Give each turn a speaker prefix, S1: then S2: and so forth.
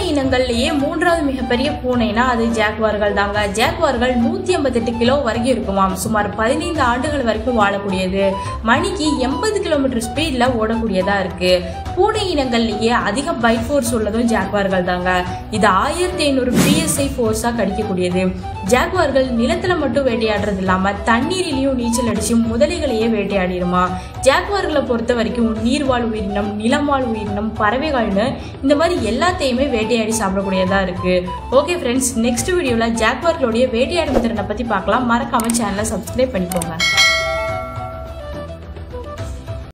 S1: இனங்கள்லயே மூன்றாவது மிகப்பெரிய பூனைனா அது ஜாக்வார்கள் தாங்க ஜாக்வார்கள் நூத்தி ஐம்பத்தெட்டு கிலோ வரைக்கும் இருக்குமாம் சுமார் பதினைந்து ஆண்டுகள் வரைக்கும் வாழக்கூடியது மணிக்கு எண்பது கிலோமீட்டர் ஸ்பீட்ல ஓடக்கூடியதா இருக்கு பூனை இனங்கள்லயே அதிக பைட் ஃபோர்ஸ் உள்ளதும் ஜாக்வார்கள் தாங்க இது ஆயிரத்தி ஐநூறு பிஎஸ்ஐ ஃபோர்ஸா கடிக்கக்கூடியது ஜாக்வார்கள் நிலத்துல மட்டும் வேட்டையாடுறது இல்லாம தண்ணீரிலையும் நீச்சல் அடிச்சு முதலைகளையே வேட்டையாடிடுமா ஜாக்வார்களை பொறுத்த வரைக்கும் நீர்வாழ் உயிரினம் நிலம்வாழ் உயிரினம் பறவைகள்னு இந்த மாதிரி எல்லாத்தையுமே வேட்டையாடி சாப்பிடக்கூடியதா இருக்கு ஓகே ஃப்ரெண்ட்ஸ் நெக்ஸ்ட் வீடியோல ஜாக்வார்களுடைய வேட்டையாடும் திறனை பத்தி பார்க்கலாம் மறக்காம சேனலை சப்ஸ்கிரைப் பண்ணிக்கோங்க